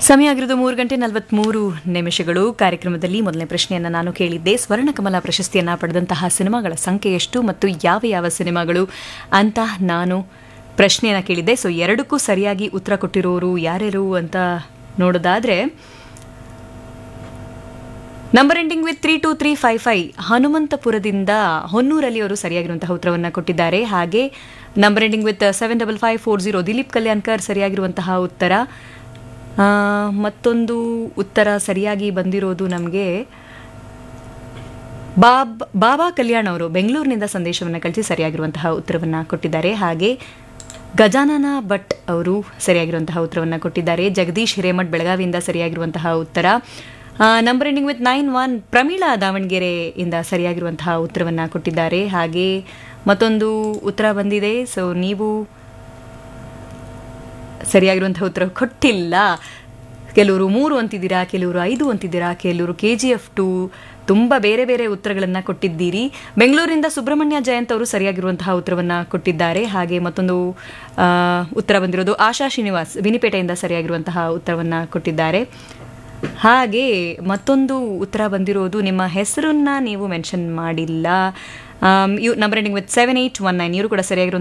ಸಮಯ ಆಗಿರೋದು ಮೂರು ಗಂಟೆ ನಲವತ್ಮೂರು ನಿಮಿಷಗಳು ಕಾರ್ಯಕ್ರಮದಲ್ಲಿ ಮೊದಲನೇ ಪ್ರಶ್ನೆಯನ್ನು ನಾನು ಕೇಳಿದ್ದೆ ಸ್ವರ್ಣಕಮಲ ಪ್ರಶಸ್ತಿಯನ್ನು ಪಡೆದಂತಹ ಸಿನಿಮಾಗಳ ಸಂಖ್ಯೆ ಎಷ್ಟು ಮತ್ತು ಯಾವ ಯಾವ ಸಿನಿಮಾಗಳು ಅಂತ ನಾನು ಪ್ರಶ್ನೆಯನ್ನು ಕೇಳಿದ್ದೆ ಸೊ ಎರಡಕ್ಕೂ ಸರಿಯಾಗಿ ಉತ್ತರ ಕೊಟ್ಟಿರೋರು ಯಾರ್ಯಾರು ಅಂತ ನೋಡೋದಾದ್ರೆ number ending with three two three five five ಹನುಮಂತಪುರದಿಂದ ಹೊನ್ನೂರಲ್ಲಿ ಅವರು ಸರಿಯಾಗಿರುವಂತಹ ಉತ್ತರವನ್ನು ಕೊಟ್ಟಿದ್ದಾರೆ ಹಾಗೆ number ending with seven double five four zero Dilip Kalyankar ಸರಿಯಾಗಿರುವಂತಹ ಉತ್ತರ ಆ, ಮತ್ತೊಂದು ಉತ್ತರ ಸರಿಯಾಗಿ ಬಂದಿರೋದು ನಮಗೆ ಬಾಬ್ ಬಾಬಾ ಕಲ್ಯಾಣ್ ಅವರು ಬೆಂಗಳೂರಿನಿಂದ ಸಂದೇಶವನ್ನು ಕಳಿಸಿ ಸರಿಯಾಗಿರುವಂತಹ ಉತ್ತರವನ್ನು ಕೊಟ್ಟಿದ್ದಾರೆ ಹಾಗೆ ಗಜಾನನ ಭಟ್ ಅವರು ಸರಿಯಾಗಿರುವಂತಹ ಉತ್ತರವನ್ನು ಕೊಟ್ಟಿದ್ದಾರೆ ಜಗದೀಶ್ ಹಿರೇಮಠ್ ಬೆಳಗಾವಿಯಿಂದ ಸರಿಯಾಗಿರುವಂತಹ ಉತ್ತರ number ending with nine one Pramila ದಾವಣಗೆರೆಯಿಂದ ಸರಿಯಾಗಿರುವಂತಹ ಉತ್ತರವನ್ನು ಕೊಟ್ಟಿದ್ದಾರೆ ಹಾಗೆ ಮತ್ತೊಂದು ಉತ್ತರ ಬಂದಿದೆ ಸೊ ನೀವು ಸರಿಯಾಗಿರುವಂತಹ ಉತ್ತರ ಕೊಟ್ಟಿಲ್ಲ ಕೆಲವರು ಮೂರು ಅಂತಿದ್ದೀರಾ ಕೆಲವರು ಐದು ಅಂತಿದ್ದೀರಾ ಕೆಲವರು ಕೆ ಜಿ ಎಫ್ ಟು ತುಂಬ ಬೇರೆ ಬೇರೆ ಉತ್ತರಗಳನ್ನು ಕೊಟ್ಟಿದ್ದೀರಿ ಬೆಂಗಳೂರಿನಿಂದ ಸುಬ್ರಹ್ಮಣ್ಯ ಜಯಂತ್ ಅವರು ಸರಿಯಾಗಿರುವಂತಹ ಉತ್ತರವನ್ನು ಕೊಟ್ಟಿದ್ದಾರೆ ಹಾಗೆ ಮತ್ತೊಂದು ಆ, ಉತ್ತರ ಬಂದಿರೋದು ಆಶಾ ಶ್ರೀನಿವಾಸ್ ವಿನಿಪೇಟೆಯಿಂದ ಸರಿಯಾಗಿರುವಂತಹ ಉತ್ತರವನ್ನು ಕೊಟ್ಟಿದ್ದಾರೆ ಹಾಗೆ ಮತ್ತೊಂದು ಉತ್ತರ ಬಂದಿರೋದು ನಿಮ್ಮ ಹೆಸರನ್ನ ನೀವು ಮೆನ್ಷನ್ ಮಾಡಿಲ್ಲ number ending with seven eight one nine ಇವರು ಕೂಡ ಸರಿಯಾಗಿರುವಂತಹ